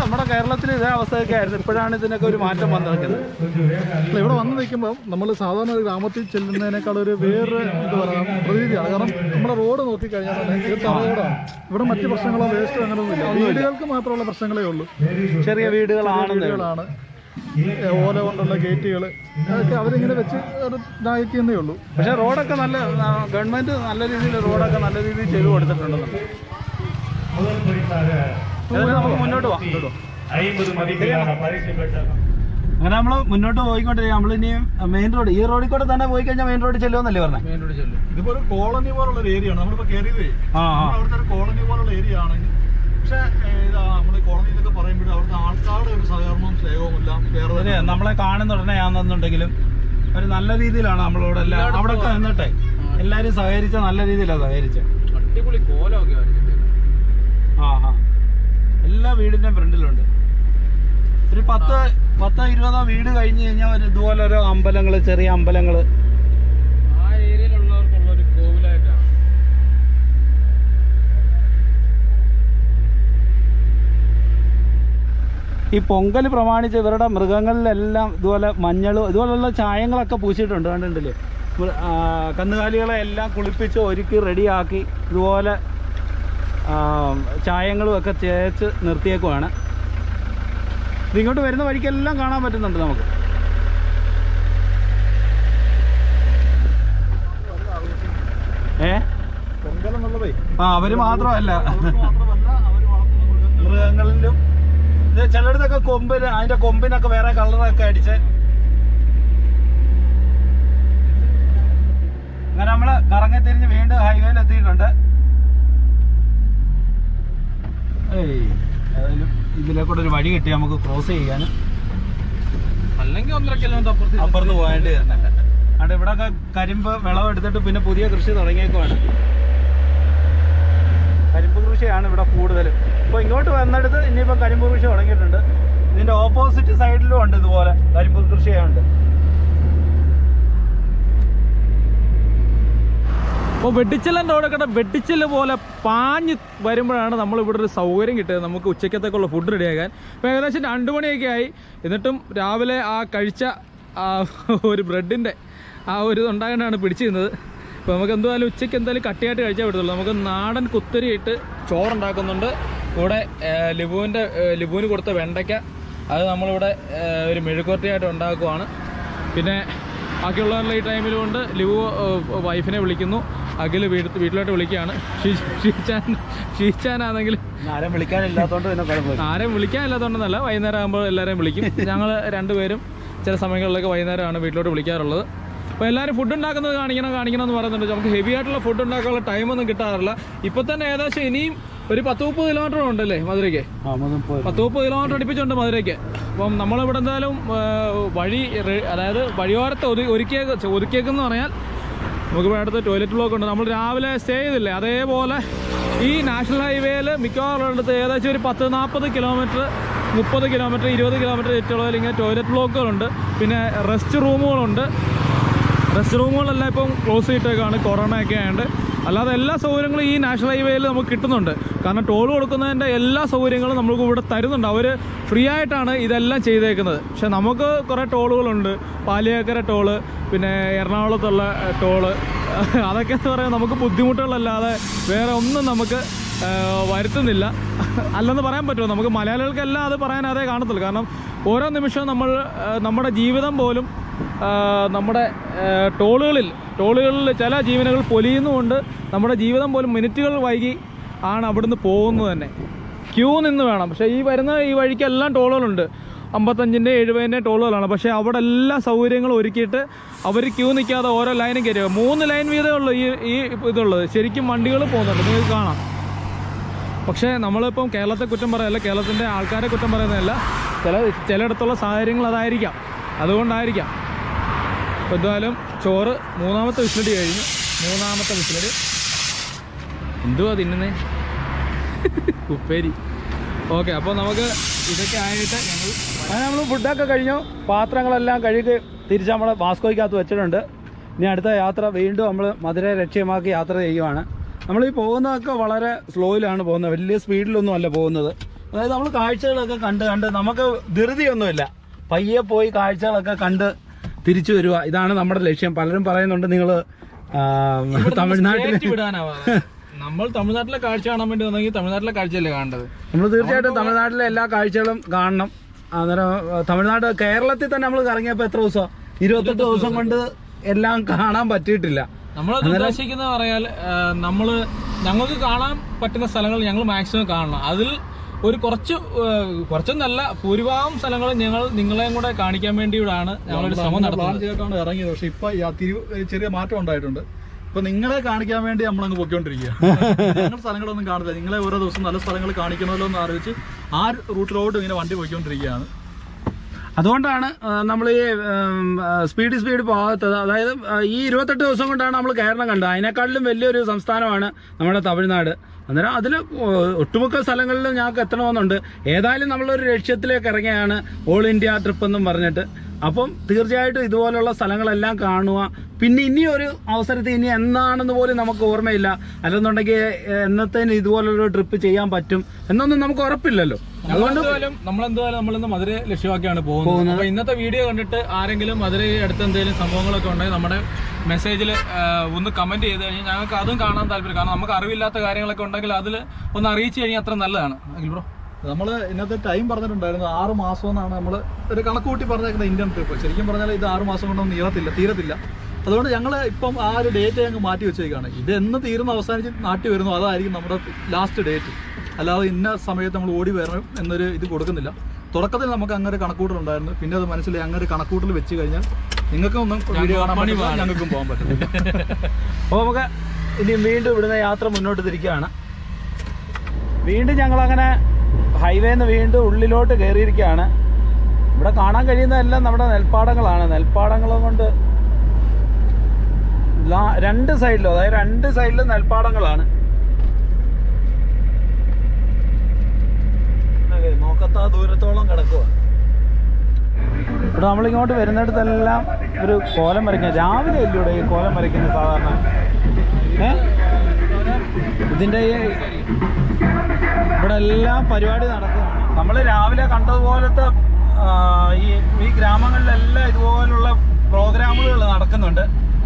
കേരളത്തിൽ ഇതേ അവസ്ഥയൊക്കെ ആയിരുന്നു ഇപ്പോഴാണ് ഇതിനൊക്കെ ഒരു മാറ്റം വന്നിരിക്കുന്നത് അല്ല, ഇവിടെ വന്ന് നിൽക്കുമ്പോൾ നമ്മൾ സാധാരണ ഒരു ഗ്രാമത്തിൽ ചെല്ലുന്നതിനേക്കാൾ ഒരു വേറെ ഇത് പറയാം പ്രതീതിയാണ് കാരണം നമ്മുടെ റോഡ് നോക്കിക്കഴിഞ്ഞാൽ തന്നെ ഇത് തറ റോഡാണ് ഇവിടെ മറ്റ് പ്രശ്നങ്ങളോ വേസ്റ്റോ അങ്ങനെയൊന്നുമില്ല വീടുകൾക്ക് മാത്രമുള്ള പ്രശ്നങ്ങളേ ഉള്ളൂ ചെറിയ വീടുകളാണെന്ന് വീടുകളാണ് ഏ, ഓല കൊണ്ടുള്ള ഗേറ്റുകൾ അതൊക്കെ അവരിങ്ങനെ വെച്ച് ഒരു ഇതാക്കുന്നേ ഉള്ളൂ പക്ഷെ റോഡൊക്കെ നല്ല ആ, ഗവൺമെന്റ് നല്ല രീതിയിൽ റോഡൊക്കെ നല്ല രീതിയിൽ ചെയ്തു കൊടുത്തിട്ടുണ്ടെന്ന് முதல் பரிசாக ഏതായാലും നമുക്ക് മുന്നോട്ട് പോവാം ஐம்பது மதிப்பிலான பரிசு பெற்றார் അങ്ങനെ നമ്മൾ മുന്നോട്ട് പോയിക്കൊണ്ടിരിക്കുക നമ്മളിനി മെയിൻ റോഡ് ഈ റോഡിൽ കൂടെ തന്നെ പോയി കഴിഞ്ഞാൽ മെയിൻ റോഡ് ചെല്ലുമെന്നല്ലേ പറഞ്ഞത് മെയിനോട് ചെല്ലും ഇതിപ്പോ ഒരു കോളനി പോലുള്ള ഒരു ഏരിയ ആണ് നമ്മളിപ്പോ കയറിയതേ ആ ആ അവിടുത്തെ ഒരു കോളനി പോലുള്ള ഏരിയ ആണെങ്കിൽ പക്ഷേ ഇതാ നമ്മൾ കോളനി എന്നൊക്കെ പറയുമ്പോൾ അവിടുത്തെ ആൾക്കാരുടെ ഒരു സഹകരണവും സ്നേഹവും എല്ലാം വേറെ ശരി നമ്മളെ കാണുന്ന ഉടനെ ആണെന്നുണ്ടെങ്കിലും ഒരു നല്ല രീതിയിലാണ് നമ്മളോട് എല്ലാം അവിടെ ഒക്കെ നിന്നിട്ടെ എല്ലാരും സഹകരിച്ച നല്ല രീതിയിലാണ് സഹകരിച്ചത് അടിപൊളി കോലമൊക്കെ വരച്ചിട്ട് ആ ആ എല്ലാ വീടിന്റെയും ഫ്രണ്ടിലുണ്ട് ഒരു പത്ത് പത്തോ ഇരുപതോ വീട് കഴിഞ്ഞ് കഴിഞ്ഞാൽ ഒരു ഇതുപോലെ ഓരോ അമ്പലങ്ങള് ചെറിയ അമ്പലങ്ങള് ആ ഏരിയയിലുള്ളവർക്കുള്ള ഒരു കോവിലായിട്ടാണ് ഈ പൊങ്കൽ പ്രമാണിച്ച് ഇവരുടെ മൃഗങ്ങളിലെല്ലാം ഇതുപോലെ മഞ്ഞളും ഇതുപോലുള്ള ചായങ്ങളൊക്കെ പൂശിയിട്ടുണ്ട് കണ്ടിട്ടില്ലേ മൃ- ആ, കന്നുകാലികളെ എല്ലാം കുളിപ്പിച്ച് ഒരുക്കി റെഡിയാക്കി ഇതുപോലെ ആ, ചായങ്ങളും ഒക്കെ ചേച്ച് നിർത്തിയേക്കുവാണ് ഇതിങ്ങോട്ട് വരുന്ന വഴിക്കെല്ലാം കാണാൻ പറ്റുന്നുണ്ട് നമുക്ക് ഏ പൊങ്കൽ എന്നുള്ളതേ ആ അവര് മാത്രമല്ല അവർക്ക് മാത്രമല്ല അവർ വളർത്തുന്ന മൃഗങ്ങൾ മൃഗങ്ങളിലും ഇത് ചിലയിടത്തൊക്കെ കൊമ്പിന് അതിന്റെ കൊമ്പിനൊക്കെ വേറെ കളറൊക്കെ അടിച്ച് അങ്ങനെ നമ്മള് കറങ്ങി തിരിഞ്ഞ് വീണ്ടും ഹൈവേയിൽ എത്തിയിട്ടുണ്ട് ഏയ് ഏതായാലും ഇതിലെ കൂടെ ഒരു വഴി കിട്ടി നമുക്ക് ക്രോസ് ചെയ്യാൻ അല്ലെങ്കിൽ ഒന്നര കിലോമീറ്റർ അപ്പുറത്ത് അപ്പുറത്ത് പോകേണ്ടി തന്നെ അവിടെ ഇവിടെ ഒക്കെ കരിമ്പ് വിളവെടുത്തിട്ട് പിന്നെ പുതിയ കൃഷി തുടങ്ങിയേക്കുവാണ് കരിമ്പ് കൃഷിയാണ് ഇവിടെ കൂടുതൽ ഇപ്പോൾ ഇങ്ങോട്ട് വന്നെടുത്ത് ഇനിയിപ്പോൾ കരിമ്പ് കൃഷി തുടങ്ങിയിട്ടുണ്ട് ഇതിൻ്റെ ഓപ്പോസിറ്റ് സൈഡിലും ഉണ്ട് ഇതുപോലെ കരിമ്പ് കൃഷിയുണ്ട് അപ്പോൾ വെട്ടിച്ചില്ലൻ്റെ അവിടെ കിട വെട്ടിച്ചില് പോലെ പാഞ്ഞ് വരുമ്പോഴാണ് നമ്മൾ ഇവിടെ ഒരു സൗകര്യം കിട്ടിയത് നമുക്ക് ഉച്ചക്കത്തേക്കുള്ള ഫുഡ് റെഡിയാക്കാൻ ഇപ്പോൾ ഏകദേശം രണ്ട് മണിയൊക്കെ ആയി എന്നിട്ടും രാവിലെ ആ കഴിച്ച ആ ഒരു ബ്രെഡിൻ്റെ ആ ഒരു ഉണ്ടാകാനാണ് പിടിച്ചിരുന്നത് അപ്പോൾ നമുക്ക് എന്തായാലും ഉച്ചയ്ക്ക് എന്തായാലും കട്ടിയായിട്ട് കഴിച്ചാൽ പറ്റത്തുള്ളൂ നമുക്ക് നാടൻ കുത്തരിയിട്ട് ചോറുണ്ടാക്കുന്നുണ്ട് ഇവിടെ ഏഹ്, ലിബുവിൻ്റെ ഏഹ്, ലിബുവിന് കൊടുത്ത വെണ്ടയ്ക്ക അത് നമ്മളിവിടെ ഏഹ്, ഒരു മെഴുക്കുവരട്ടിയായിട്ട് ഉണ്ടാക്കുവാണ് പിന്നെ ബാക്കിയുള്ളവരുടെ ഈ ടൈമിൽ കൊണ്ട് ലിവു ഏഹ്, വൈഫിനെ വിളിക്കുന്നു അഖിൽ വീട് വീട്ടിലോട്ട് വിളിക്കുകയാണ് ഷീ- ഷീച്ചാൻ ഷീച്ചാനാണെങ്കിൽ ആരും വിളിക്കാനില്ലാത്തതുകൊണ്ട് പിന്നെ കുഴപ്പമില്ല ആരെയും വിളിക്കാനില്ലാത്തതുകൊണ്ടെന്നല്ല വൈകുന്നേരം ആകുമ്പോൾ എല്ലാവരെയും വിളിക്കും ഞങ്ങൾ രണ്ടുപേരും ചില സമയങ്ങളിലൊക്കെ വൈകുന്നേരമാണ് വീട്ടിലോട്ട് വിളിക്കാറുള്ളത് അപ്പോൾ എല്ലാവരും ഫുഡ് ഉണ്ടാക്കുന്നത് കാണിക്കണം കാണിക്കണം എന്ന് പറയുന്നുണ്ട് നമുക്ക് ഹെവി ആയിട്ടുള്ള ഫുഡ് ഉണ്ടാക്കാനുള്ള ടൈമൊന്നും കിട്ടാറില്ല ഇപ്പോൾ തന്നെ ഏകദേശം ഇനിയും ഒരു പത്ത് മുപ്പത് കിലോമീറ്റർ ഉണ്ടല്ലേ മധുരയ്ക്ക് ആ മുതൽ പോയി പത്ത് മുപ്പത് കിലോമീറ്റർ അടുപ്പിച്ചുണ്ട് മധുരയ്ക്ക് അപ്പം നമ്മളിവിടെ എന്തായാലും ആ, വഴി റെ- അതായത് വഴിയോരത്ത് ഒതു ഒരുക്കിയ ഒതുക്കിയേക്കെന്ന് പറഞ്ഞാൽ നമുക്ക് ഇവിടെ അടുത്ത് ടോയ്ലറ്റ് ബ്ലോക്ക് ഉണ്ട് നമ്മൾ രാവിലെ സ്റ്റേ ചെയ്തില്ലേ അതേപോലെ ഈ നാഷണൽ ഹൈവേയിൽ മിക്കവാറും ഉള്ളത് ഏകദേശം ഒരു പത്ത് നാൽപ്പത് കിലോമീറ്റർ മുപ്പത് കിലോമീറ്റർ ഇരുപത് കിലോമീറ്റർ ചുറ്റളവിൽ ഇങ്ങനെ ടോയ്ലറ്റ് ബ്ലോക്കുകളുണ്ട് പിന്നെ റെസ്റ്റ് റൂമുകളുണ്ട് റെസ്റ്റ് റൂമുകളെല്ലാം ഇപ്പം ക്ലോസ് ചെയ്തിട്ടേക്കാണ് കൊറോണ ഒക്കെ ആയതുകൊണ്ട് അല്ലാതെ എല്ലാ സൗകര്യങ്ങളും ഈ നാഷണൽ ഹൈവേയിൽ നമുക്ക് കിട്ടുന്നുണ്ട് കാരണം ടോൾ കൊടുക്കുന്നതിൻ്റെ എല്ലാ സൗകര്യങ്ങളും നമുക്ക് ഇവിടെ തരുന്നുണ്ട് അവർ ഫ്രീ ആയിട്ടാണ് ഇതെല്ലാം ചെയ്തേക്കുന്നത് പക്ഷെ നമുക്ക് കുറേ ടോളുകളുണ്ട് പാലിയേക്കര ടോള് പിന്നെ എറണാകുളത്തുള്ള ഏഹ്, ടോള് അതൊക്കെ എന്ന് പറയുമ്പോൾ നമുക്ക് ബുദ്ധിമുട്ടുകളല്ലാതെ വേറെ ഒന്നും നമുക്ക് ഏഹ്, വരുത്തുന്നില്ല അല്ലെന്ന് പറയാൻ പറ്റുമോ നമുക്ക് മലയാളികൾക്കെല്ലാം അത് പറയാൻ അതേ കാണത്തുള്ളൂ കാരണം ഓരോ നിമിഷവും നമ്മൾ ഏഹ്, നമ്മുടെ ജീവിതം പോലും ആഹ് നമ്മുടെ ആഹ് ടോളുകളിൽ ടോളുകളിൽ ചില ജീവനുകൾ പൊലിയുന്നുമുണ്ട് നമ്മുടെ ജീവിതം പോലും മിനിറ്റുകൾ വൈകി ആണ് അവിടുന്ന് പോകുന്നത് തന്നെ ക്യൂ നിന്ന് വേണം പക്ഷേ ഈ വരുന്ന ഈ വഴിക്കെല്ലാം ടോളുകളുണ്ട് അമ്പത്തഞ്ചിൻ്റെ എഴുപതിൻ്റെ ടോളുകളാണ് പക്ഷേ അവിടെ എല്ലാ സൗകര്യങ്ങളും ഒരുക്കിയിട്ട് അവർ ക്യൂ നിൽക്കാതെ ഓരോ ലൈനും കയറ്റുക മൂന്ന് ലൈൻ വീതമേ ഉള്ളൂ ഈ ഈ ഇതുള്ളത് ശരിക്കും വണ്ടികൾ പോകുന്നുണ്ട് നിങ്ങൾക്ക് കാണാം പക്ഷേ നമ്മളിപ്പം കേരളത്തെ കുറ്റം പറയല്ല കേരളത്തിൻ്റെ ആൾക്കാരെ കുറ്റം പറയുന്നതല്ല ചില ചിലയിടത്തുള്ള സാഹചര്യങ്ങൾ അതായിരിക്കാം അതുകൊണ്ടായിരിക്കാം അപ്പോൾ എന്തായാലും ചോറ് മൂന്നാമത്തെ വിസിലടി കഴിഞ്ഞു മൂന്നാമത്തെ വിസിലടി എന്തുവാ തിന്നുന്നേ ഉപ്പേരി ഓക്കെ അപ്പോൾ നമുക്ക് ഇതൊക്കെ ആയിട്ട് ഞങ്ങൾ അങ്ങനെ നമ്മൾ ഫുഡൊക്കെ കഴിഞ്ഞു പാത്രങ്ങളെല്ലാം കഴുകി തിരിച്ച് നമ്മൾ വാസ്കോയ്ക്കകത്ത് വെച്ചിട്ടുണ്ട് ഇനി അടുത്ത യാത്ര വീണ്ടും നമ്മൾ മധുര ലക്ഷ്യമാക്കി യാത്ര ചെയ്യുവാണ് നമ്മൾ ഈ പോകുന്നതൊക്കെ വളരെ സ്ലോയിലാണ് പോകുന്നത് വലിയ സ്പീഡിലൊന്നും അല്ല പോകുന്നത് അതായത് നമ്മൾ കാഴ്ചകളൊക്കെ കണ്ട് കണ്ട് നമുക്ക് ധൃതിയൊന്നുമില്ല പയ്യെ പോയി കാഴ്ചകളൊക്കെ കണ്ട് തിരിച്ചു വരിക ഇതാണ് നമ്മുടെ ലക്ഷ്യം പലരും പറയുന്നുണ്ട് നിങ്ങൾ തമിഴ്നാട്ടിൽ സ്റ്റേറ്റ് വിടാനാവാ നമ്മൾ തമിഴ്നാട്ടിലെ കാഴ്ച കാണാൻ വേണ്ടി വന്നെങ്കിൽ തമിഴ്നാട്ടിലെ കാഴ്ചയല്ലേ കാണേണ്ടത് നമ്മൾ തീർച്ചയായിട്ടും തമിഴ്നാട്ടിലെ എല്ലാ കാഴ്ചകളും കാണണം അന്നേരം ആ, തമിഴ്നാട് കേരളത്തിൽ തന്നെ നമ്മൾ കറങ്ങിയപ്പോൾ എത്ര ദിവസം ഇരുപത്തെട്ട് ദിവസം കൊണ്ട് എല്ലാം കാണാൻ പറ്റിയിട്ടില്ല നമ്മൾ ഉദ്ദേശിക്കുന്ന പറയാൽ ആ, നമ്മള് ഞങ്ങൾക്ക് കാണാൻ പറ്റുന്ന സ്ഥലങ്ങൾ ഞങ്ങൾ മാക്സിമം കാണണം അതിൽ ഒരു കുറച്ച് ആ, കുറച്ചൊന്നല്ല ഭൂരിഭാഗം സ്ഥലങ്ങൾ ഞങ്ങൾ നിങ്ങളെയും കൂടെ കാണിക്കാൻ വേണ്ടിയിട്ടാണ് ഞങ്ങളൊരു ശ്രമം പ്ലാൻ നടത്തുന്നത് ചെയ്തിട്ടാണ് ഇറങ്ങിയത് പക്ഷെ ഇപ്പൊ ഈ ആ തിരിവ് ഒരു ചെറിയ മാറ്റം ഉണ്ടായിട്ടുണ്ട് ഇപ്പൊ നിങ്ങളെ കാണിക്കാൻ വേണ്ടി നമ്മളങ്ങ് പൊയ്ക്കൊണ്ടിരിക്കുക ഞങ്ങൾ സ്ഥലങ്ങളൊന്നും കാണില്ല നിങ്ങളെ ഓരോ ദിവസം നല്ല സ്ഥലങ്ങൾ കാണിക്കണമല്ലോ എന്ന് ആലോചിച്ച് ആ റൂട്ടിലോട്ട് ഇങ്ങനെ വണ്ടി പോയിക്കൊണ്ടിരിക്കുകയാണ് അതുകൊണ്ടാണ് നമ്മൾ ഈ സ്പീഡ് സ്പീഡ് പോകാത്തത് അതായത് ആ, ഈ ഇരുപത്തെട്ട് ദിവസം കൊണ്ടാണ് നമ്മൾ കേരളം കണ്ടത് അതിനേക്കാളിലും വലിയൊരു സംസ്ഥാനമാണ് നമ്മുടെ തമിഴ്നാട് അന്നേരം അതിൽ ഒട്ടുമിക്ക സ്ഥലങ്ങളിലും ഞങ്ങൾക്ക് എത്തണമെന്നുണ്ട് ഏതായാലും നമ്മളൊരു ലക്ഷ്യത്തിലേക്ക് ഇറങ്ങിയാണ് ഓൾ ഇന്ത്യ ട്രിപ്പ് എന്നും പറഞ്ഞിട്ട് അപ്പം തീർച്ചയായിട്ടും ഇതുപോലുള്ള സ്ഥലങ്ങളെല്ലാം കാണുക പിന്നെ ഇനി ഒരു അവസരത്തിൽ ഇനി എന്നാണെന്ന് പോലും നമുക്ക് ഓർമ്മയില്ല അല്ലെന്നുണ്ടെങ്കിൽ ഏഹ്, എന്നത്തേന് ഇതുപോലൊരു ട്രിപ്പ് ചെയ്യാൻ പറ്റും എന്നൊന്നും നമുക്ക് ഉറപ്പില്ലല്ലോ നമ്മളെന്തായാലും നമ്മളെന്തായാലും നമ്മളിന്ന് മധുര ലക്ഷ്യമാക്കിയാണ് പോകുന്നത് അപ്പൊ ഇന്നത്തെ വീഡിയോ കണ്ടിട്ട് ആരെങ്കിലും മധുര അടുത്ത് എന്തെങ്കിലും സംഭവങ്ങളൊക്കെ ഉണ്ടെങ്കിൽ നമ്മുടെ മെസ്സേജിൽ ഒന്ന് കമന്റ് ചെയ്ത് കഴിഞ്ഞാൽ ഞങ്ങൾക്ക് അതും കാണാൻ താല്പര്യം കാരണം നമുക്ക് അറിവില്ലാത്ത കാര്യങ്ങളൊക്കെ ഉണ്ടെങ്കിൽ അതിൽ ഒന്ന് അറിയിച്ചു കഴിഞ്ഞാൽ അത്ര നല്ലതാണ് അഖിൽ ബ്രോ നമ്മൾ ഇന്നത്തെ ടൈം പറഞ്ഞിട്ടുണ്ടായിരുന്നു ആറ് മാസം എന്നാണ് നമ്മൾ ഒരു കണക്ക് കൂട്ടി പറഞ്ഞേക്കുന്നത് ഇന്ത്യൻ ട്രിപ്പ് ശരിക്കും പറഞ്ഞാൽ ഇത് ആറ് മാസം കൊണ്ടൊന്നും നീളത്തില്ല തീരത്തില്ല അതുകൊണ്ട് ഞങ്ങൾ ഇപ്പം ആ ഒരു ഡേറ്റ് ഞങ്ങൾ മാറ്റി വെച്ചേക്കാണ് ഇത് എന്ന് തീരുന്ന അവസാനിച്ച് നാട്ടിൽ വരുന്നു അതായിരിക്കും നമ്മുടെ ലാസ്റ്റ് ഡേറ്റ് അല്ലാതെ ഇന്ന സമയത്ത് നമ്മൾ ഓടി വരണം എന്നൊരു ഇത് കൊടുക്കുന്നില്ല തുടക്കത്തിൽ നമുക്ക് അങ്ങനെ ഒരു കണക്കൂട്ടലുണ്ടായിരുന്നു പിന്നെ അത് മനസ്സിലായി അങ്ങനെ ഒരു കണക്കൂട്ടൽ വെച്ച് കഴിഞ്ഞാൽ നിങ്ങൾക്കും ഒന്നും വീഡിയോ കാണാൻ പറ്റില്ല ഞങ്ങൾക്കും പോകാൻ പറ്റില്ല അപ്പോൾ നമുക്ക് ഇനി വീണ്ടും ഇവിടുന്ന് യാത്ര മുന്നോട്ട് തിരിക്കുകയാണ് വീണ്ടും ഞങ്ങളങ്ങനെ ഹൈവേന്ന് വീണ്ടും ഉള്ളിലോട്ട് കയറിയിരിക്കുകയാണ് ഇവിടെ കാണാൻ കഴിയുന്നതെല്ലാം നമ്മുടെ നെൽപ്പാടങ്ങളാണ് നെൽപ്പാടങ്ങൾ കൊണ്ട് ലാ- രണ്ട് സൈഡിലും അതായത് രണ്ട് സൈഡിലും നെൽപ്പാടങ്ങളാണ് ഇതൊക്കെ നോക്കത്താ ദൂരത്തോളം കിടക്കുക ഇവിടെ നമ്മളിങ്ങോട്ട് വരുന്നിടത്തെല്ലാം ഒരു കോലം വരയ്ക്കുക രാവിലെ അല്ലേ ഇവിടെ ഈ കോലം വരയ്ക്കുന്നത് സാധാരണ ഏ ഇതിൻ്റെ ഈ ഇവിടെ എല്ലാം പരിപാടി നടക്കുകയാണ് നമ്മൾ രാവിലെ കണ്ടതുപോലത്തെ ആ, ഈ ഈ ഗ്രാമങ്ങളിലെല്ലാം ഇതുപോലുള്ള പ്രോഗ്രാമുകൾ നടക്കുന്നുണ്ട്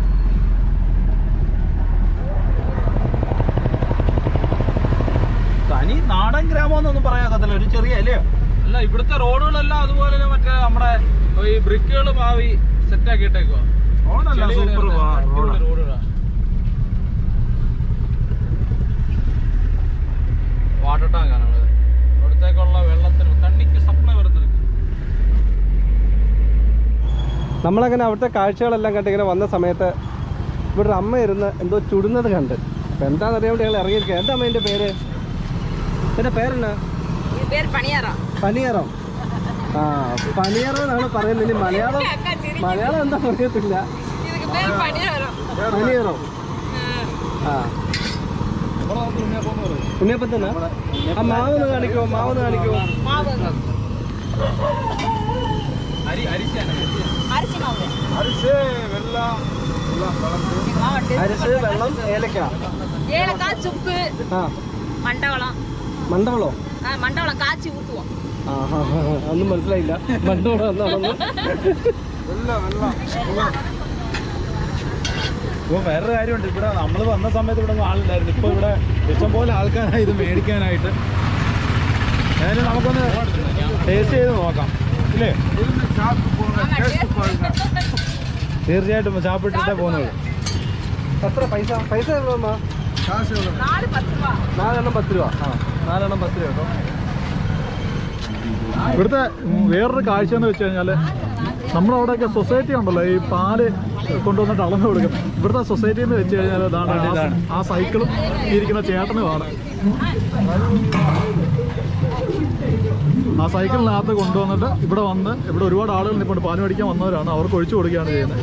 തനി നാടൻ ഗ്രാമം എന്നൊന്നും പറയാക്കത്തില്ല ഒരു ചെറിയ അല്ലയോ അല്ല ഇവിടുത്തെ റോഡുകളെല്ലാം അതുപോലെ തന്നെ മറ്റേ നമ്മുടെ ഈ ബ്രിക്കുകൾ ഭാവി സെറ്റ് ആക്കിയിട്ടേക്കോ റോഡല്ല സൂപ്പർ റോഡ് റോഡുകളാണ് വാട്ടർ ടാങ്ക് ആണ് ഇവിടെ. ഇവിടത്തേക്കുള്ള വെള്ളത്തിന് തണ്ണിക്ക് സപ്ലൈ വരുന്നത് നമ്മളങ്ങനെ അവിടുത്തെ കാഴ്ചകളെല്ലാം കണ്ട് ഇങ്ങനെ വന്ന സമയത്ത് ഇവിടെ ഒരു അമ്മ ഇരുന്ന് എന്തോ ചുടുന്നത് കണ്ട് അപ്പം എന്താണെന്ന് അറിയാൻ വേണ്ടി ഞങ്ങൾ ഇറങ്ങിയിരിക്കുക എന്താ അമ്മേൻ്റെ പേര് എൻ്റെ പേരെന്നാ இது பேர் பணியாரம் പനിയറം ആ പനിയറം എന്നാണ് പറയുന്നത് ഇനി മലയാളം മലയാളം എന്താ പറയത്തില്ല இதுக்கு பேர் பணியாரம் പനിയറം ആ ഉണ്ണിയപ്പത്തന്നെ ആ മാവൊന്ന് കാണിക്കുമോ മാവൊന്ന് കാണിക്കുമോ மாவு അരി അരിച്ചാണ് அரிசி மாவு மாவு അരിച്ച് വെള്ളം ഏലക്ക ஏலக்காய் சுப்பு ആ மண்டவளம் മണ്ടവളോ ஆ, மண்டவளம் காய்ச்சி ஊற்றுவோம் ആ ഹാ ഹാ ഹാ. ഒന്നും മനസ്സിലായില്ല മണ്ടവളം എന്താണെന്ന് ഇപ്പോൾ വേറൊരു കാര്യമുണ്ട് ഇവിടെ നമ്മൾ വന്ന സമയത്ത് ഇവിടെ ഒന്നും ആളില്ലായിരുന്നു ഇപ്പോൾ ഇവിടെ ഇഷ്ടംപോലെ ആൾക്കാരാണ് ഇത് മേടിക്കാനായിട്ട് ഏതായാലും നമുക്കൊന്ന് ടേസ്റ്റ് ചെയ്ത് നോക്കാം ഇല്ലേ തീർച്ചയായിട്ടും ചാപ്പിട്ടിട്ടേ പോകുന്നത് എത്ര പൈസ പൈസ എவ்வளோ അമ്മ நாலு பத்து ரூபா നാലെണ്ണം പത്ത് രൂപ ആ നാലെണ്ണം പത്ത് രൂപ കേട്ടോ ഇവിടുത്തെ ഉം, വേറൊരു കാഴ്ച എന്ന് വെച്ച് കഴിഞ്ഞാൽ നമ്മളവിടെയൊക്കെ സൊസൈറ്റി ഉണ്ടല്ലോ ഈ പാല് കൊണ്ടുവന്നിട്ട് അളന്ന് കൊടുക്കും ഇവിടുത്തെ സൊസൈറ്റി എന്ന് വെച്ച് കഴിഞ്ഞാൽ അതാണ് ആ- ആ സൈക്കിളും ഈ ഇരിക്കുന്ന ചേട്ടനുമാണ് ആ സൈക്കിളിനകത്ത് കൊണ്ടുവന്നിട്ട് ഇവിടെ വന്ന് ഇവിടെ ഒരുപാട് ആളുകൾ ഇപ്പോൾ പാല് മേടിക്കാൻ വന്നവരാണ് അവർക്ക് ഒഴിച്ചു കൊടുക്കുകയാണ് ചെയ്യുന്നത്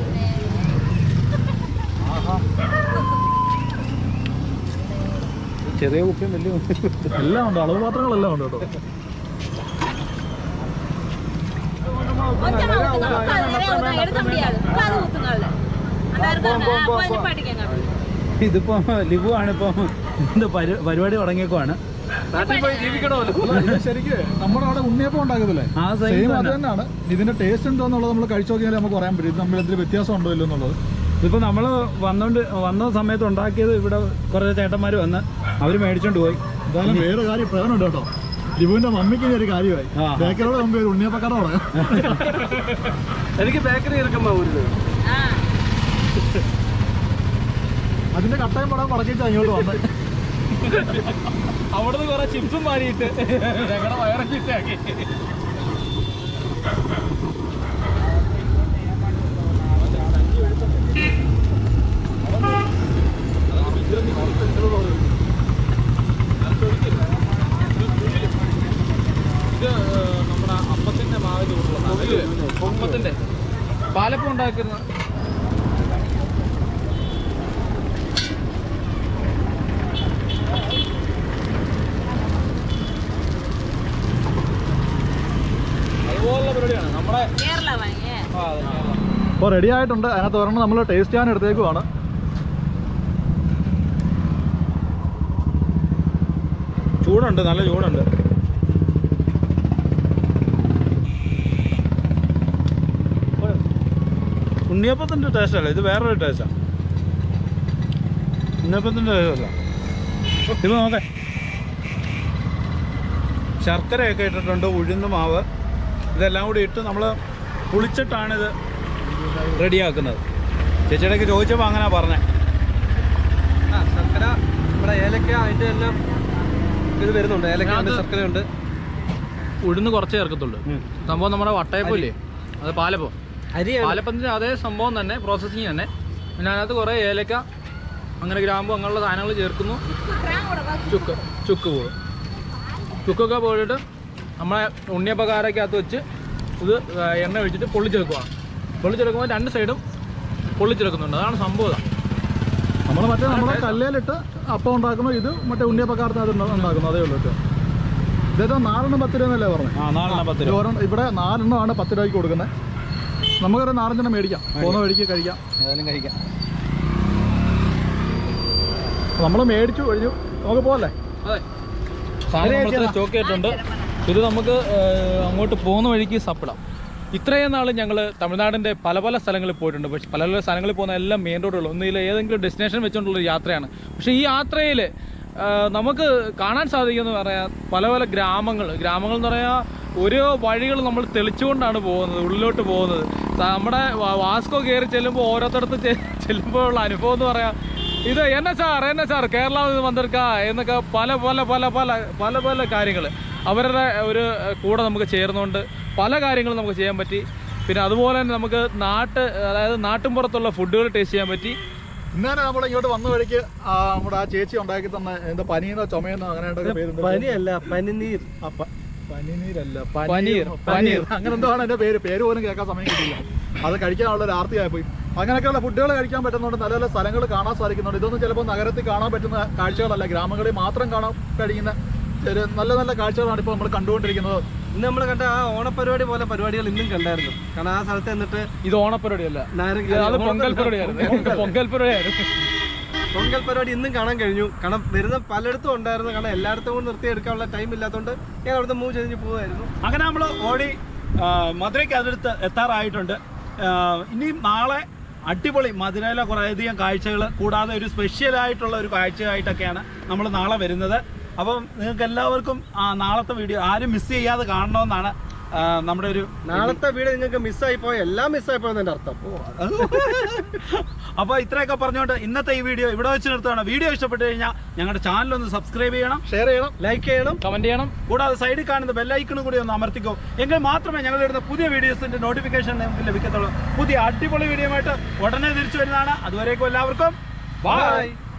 ചെറിയ കുപ്പിയും വലിയ കുപ്പിയും എല്ലാം ഉണ്ട് അളവ് പാത്രങ്ങളെല്ലാം ഉണ്ട് കേട്ടോ கொஞ்சமா ஊத்துங்க உட்காந்து நிறைய ஊத்துங்க எடுக்க முடியாது உட்காந்து ஊத்துங்க அதுல அந்த இருக்காங்க அப்போ நிப்பாட்டிக்கங்க ഇതിപ്പോ ലിബു ആണ് ഇപ്പൊ ഇത് പരി- പരിപാടി തുടങ്ങിയേക്കുവാണ് നാട്ടിൽ പോയി ജീവിക്കണമല്ലോ അല്ല, ഇത് ശരിക്ക് നമ്മുടെ അവിടെ ഉണ്ണിയപ്പം ഉണ്ടാക്കത്തില്ലേ ആ, same സെയിം അത് തന്നെ. തന്നെയാണ് ഇതിന്റെ ടേസ്റ്റ് ഉണ്ടോ എന്നുള്ളത് നമ്മൾ കഴിച്ചു നോക്കിയാലേ നമുക്ക് പറയാൻ പറ്റും ഇത് തമ്മിൽ എന്തെങ്കിലും വ്യത്യാസം ഉണ്ടോ ഇല്ലോ എന്നുള്ളത് ഇതിപ്പോ നമ്മള് വന്നോണ്ട് വന്ന സമയത്ത് ഉണ്ടാക്കിയത് ഇവിടെ കുറേ ചേട്ടന്മാർ വന്ന് അവര് മേടിച്ചോണ്ട് പോയി എന്തായാലും വേറെ കാര്യം പ്രധാനമുണ്ട് കേട്ടോ ലിബുവിന്റെ മമ്മിക്ക് ഇനി ഒരു കാര്യമായി ആ. ബേക്കറോട് മുമ്പ് ഒരു ഉണ്ണിയപ്പക്കാരോട് എനിക്ക് ബേക്കറി ഇറക്കുമ്പോ ഒരു ஆ അതിന്റെ കട്ടയം പടാൻ പടക്കിച്ച് അങ്ങോട്ട് വന്നത് അവിടുന്ന് കുറെ ചിപ്സും മാറിയിട്ട് ഞങ്ങളുടെ വയറെ ചീത്തയാക്കി ഇത് നമ്മുടെ അപ്പത്തിന്റെ മാവിന്റെ കൂട്ടുള്ള അപ്പത്തിന്റെ പാലപ്പം ഉണ്ടാക്കുന്ന അതുപോലുള്ള പരിപാടിയാണ് നമ്മുടെ கேரளா வாங்க ആ, അതെ, കേരളം. അപ്പോൾ റെഡി ആയിട്ടുണ്ട് അതിനകത്ത് ഒരെണ്ണം നമ്മൾ ടേസ്റ്റ് ചെയ്യാൻ എടുത്തേക്കുവാണ് ചൂടുണ്ട് നല്ല ചൂടുണ്ട് ഉണ്ണിയപ്പത്തിന്റെ ടേസ്റ്റ് അല്ല ഇത് വേറൊരു ടേസ്റ്റാണ് ഉണ്ണിയപ്പത്തിന്റെ ടേസ്റ്റ് അല്ല ഇത് നോക്കേ ശർക്കരയൊക്കെ ഇട്ടിട്ടുണ്ട് ഉഴുന്ന് മാവ് ഇതെല്ലാം കൂടി ഇട്ട് നമ്മൾ പുളിച്ചിട്ടാണിത് റെഡിയാക്കുന്നത് ചേച്ചിയുടെയൊക്കെ ചോദിച്ചപ്പോൾ അങ്ങനെ പറഞ്ഞേ ആ ശർക്കര നമ്മുടെ ഏലക്ക അതിന്റെ എല്ലാം ഇത് വരുന്നുണ്ട് ഏലക്ക ഉണ്ട് അതിനകത്ത് ശർക്കര ഉണ്ട് ഉഴുന്ന് കുറച്ചേ ചേർക്കത്തുള്ളൂ സംഭവം നമ്മുടെ വട്ടയപ്പം ഇല്ലേ അത് പാലപ്പം അരിയാണ് പാലപ്പത്തിന്റെ അതേ സംഭവം തന്നെ പ്രോസസ്സിങ് തന്നെ പിന്നെ അതിനകത്ത് കുറേ ഏലക്ക അങ്ങനെ ഗ്രാമ്പു അങ്ങനെയുള്ള സാധനങ്ങൾ ചേർക്കുന്നു கிராமோட வாக்கு ചുക്ക് ചുക്ക് പോകും ചുക്കൊക്കെ പോയിട്ട് നമ്മളെ ഉണ്ണിയപ്പക്കാരക്കകത്ത് വെച്ച് ഇത് എണ്ണ ഒഴിച്ചിട്ട് പൊള്ളിച്ചെടുക്കുക പൊള്ളിച്ചെടുക്കുമ്പോൾ രണ്ട് സൈഡും പൊള്ളിച്ചെടുക്കുന്നുണ്ട് അതാണ് സംഭവം ഇതാ. നമ്മൾ മറ്റേ നമ്മുടെ കല്ലേലിട്ട് അപ്പം ഉണ്ടാക്കുന്നു ഇത് മറ്റേ ഉണ്ണിയപ്പക്കാരത്ത് ഉണ്ടാക്കുന്നു അതേ ഉള്ളൂ കേട്ടോ ഇതേതോ നാലെണ്ണം പത്ത് രൂപ എന്നല്ലേ പറഞ്ഞത് ആ നാലെണ്ണം പത്ത് ഇത് രൂപ ഒരെണ്ണം- ഇവിടെ നാലെണ്ണമാണ് പത്ത് രൂപയ്ക്ക് കൊടുക്കുന്നത് നമുക്കൊരു നാലഞ്ചെണ്ണം മേടിക്കാം പോകുന്ന വഴിക്ക് കഴിക്കാം ഏതായാലും കഴിക്കാം നമ്മൾ മേടിച്ചു കഴിഞ്ഞു നമുക്ക് പോകല്ലേ അതെ സാധനം നമ്മൾ സ്റ്റോക്ക് ചെയ്തിട്ടുണ്ട് ഇത് നമുക്ക് ഏഹ്, അങ്ങോട്ട് പോകുന്ന വഴിക്ക് സപ്പിടാം ഇത്രയും നാൾ ഞങ്ങൾ തമിഴ്നാടിൻ്റെ പല പല സ്ഥലങ്ങളിൽ പോയിട്ടുണ്ട് പക്ഷെ പല പല സ്ഥലങ്ങളിൽ പോകുന്ന എല്ലാം മെയിൻ റോഡുകൾ ഒന്നുമില്ല ഏതെങ്കിലും ഡെസ്റ്റിനേഷൻ വെച്ചുകൊണ്ടുള്ള ഒരു യാത്രയാണ് പക്ഷേ ഈ യാത്രയിൽ നമുക്ക് കാണാൻ സാധിക്കുമെന്ന് പറയാം പല പല ഗ്രാമങ്ങൾ ഗ്രാമങ്ങൾ എന്ന് പറയാൽ ഓരോ വഴികൾ നമ്മൾ തെളിച്ചുകൊണ്ടാണ് പോകുന്നത് ഉള്ളിലോട്ട് പോകുന്നത് സ- നമ്മുടെ വാ- വാസ്കോ കയറി ചെല്ലുമ്പോൾ ഓരോരുത്തടത്ത് ചെ- ചെല്ലുമ്പോൾ ഉള്ള അനുഭവം എന്ന് പറയാം ഇത് എന്നെ സാർ എന്നെ സാർ കേരള വന്നിരിക്ക എന്നൊക്കെ പല പല പല പല പല പല കാര്യങ്ങൾ അവരുടെ ഒരു ഏഹ്, കൂടെ നമുക്ക് ചേർന്നുകൊണ്ട് പല കാര്യങ്ങളും നമുക്ക് ചെയ്യാൻ പറ്റി പിന്നെ അതുപോലെ തന്നെ നമുക്ക് നാട്ട് അതായത് നാട്ടിൻപുറത്തുള്ള ഫുഡുകൾ ടേസ്റ്റ് ചെയ്യാൻ പറ്റി ഇന്നലെ നമ്മൾ ഇങ്ങോട്ട് വന്ന വഴിക്ക് ആ, നമ്മുടെ ആ ചേച്ചി ഉണ്ടാക്കി തന്ന എന്താ പനിയെന്നോ ചുമയെന്നോ അങ്ങനെ എന്തൊക്കെ പേരുണ്ട് പനിയല്ല പനിനീർ ആ, പ- പനിനീരല്ല പനീർ, പനീർ അങ്ങനെ എന്തോ ആണ് എന്റെ പേര് പേര് പോലും കേൾക്കാൻ സമയം കിട്ടിയില്ല അത് കഴിക്കാനുള്ള ഒരു ആർത്തിയായി പോയി അങ്ങനെയൊക്കെയുള്ള ഫുഡുകൾ കഴിക്കാൻ പറ്റുന്നുണ്ട് നല്ല നല്ല സ്ഥലങ്ങൾ കാണാൻ സാധിക്കുന്നുണ്ട് ഇതൊന്നും ചിലപ്പോൾ നഗരത്തിൽ കാണാൻ പറ്റുന്ന കാഴ്ചകളല്ല ഗ്രാമങ്ങളിൽ മാത്രം കാണാൻ കഴിയുന്ന ഒരു നല്ല നല്ല കാഴ്ചകളാണ് ഇപ്പോൾ നമ്മൾ കണ്ടുകൊണ്ടിരിക്കുന്നത് ഇന്ന് നമ്മൾ കണ്ട ആ ഓണപരിപാടി പോലെ പരിപാടികൾ ഇന്നും കണ്ടായിരുന്നു കാരണം ആ സ്ഥലത്ത് എന്നിട്ട് ഇത് ഓണപ്പരിപാടിയല്ല നാരങ്ങ അത് പൊങ്കൽ പരിപാടിയായിരുന്നു പൊങ്കൽ പരിപാടിയായിരുന്നു പൊങ്കൽ പരിപാടി ഇന്നും കാണാൻ കഴിഞ്ഞു കാരണം വരുന്ന പലയിടത്തും ഉണ്ടായിരുന്നു കാരണം എല്ലായിടത്തും കൊണ്ട് നിർത്തി എടുക്കാനുള്ള ടൈം ഇല്ലാത്തതുകൊണ്ട് ഞാൻ അവിടുന്ന് മൂവ് ചെയ്തിട്ട് പോകുമായിരുന്നു അങ്ങനെ നമ്മൾ ഓടി ആ, മധുരയ്ക്ക് അതിർത്ത് എത്താറായിട്ടുണ്ട് ആ, ഇനിയും നാളെ അടിപൊളി മധുരയിലെ കുറേയധികം കാഴ്ചകൾ കൂടാതെ ഒരു സ്പെഷ്യൽ ആയിട്ടുള്ള ഒരു കാഴ്ചയായിട്ടൊക്കെയാണ് നമ്മൾ നാളെ വരുന്നത് അപ്പം നിങ്ങൾക്ക് എല്ലാവർക്കും ആ നാളത്തെ വീഡിയോ ആരും മിസ് ചെയ്യാതെ കാണണമെന്നാണ് ആ, നമ്മുടെ ഒരു നാളത്തെ വീഡിയോ നിങ്ങൾക്ക് മിസ്സായി പോയ എല്ലാം മിസ്സായി പോയെന്ന് അർത്ഥം അപ്പോൾ ഇത്രയൊക്കെ പറഞ്ഞുകൊണ്ട് ഇന്നത്തെ ഈ വീഡിയോ ഇവിടെ വെച്ച് നിർത്തുകയാണ് വീഡിയോ ഇഷ്ടപ്പെട്ട് കഴിഞ്ഞാൽ ഞങ്ങളുടെ ചാനൽ ഒന്ന് സബ്സ്ക്രൈബ് ചെയ്യണം ഷെയർ ചെയ്യണം ലൈക്ക് ചെയ്യണം കമന്റ് ചെയ്യണം കൂടാതെ സൈഡിൽ കാണുന്ന ബെല്ലൈക്കണും കൂടി ഒന്ന് അമർത്തിക്കോ എങ്കിൽ മാത്രമേ ഞങ്ങൾ ഇടുന്ന പുതിയ വീഡിയോസിന്റെ നോട്ടിഫിക്കേഷൻ നിങ്ങൾക്ക് ലഭിക്കത്തുള്ളൂ പുതിയ അടിപൊളി വീഡിയോ ആയിട്ട് ഉടനെ തിരിച്ചു വരുന്നതാണ് അതുവരേക്കും എല്ലാവർക്കും ബൈ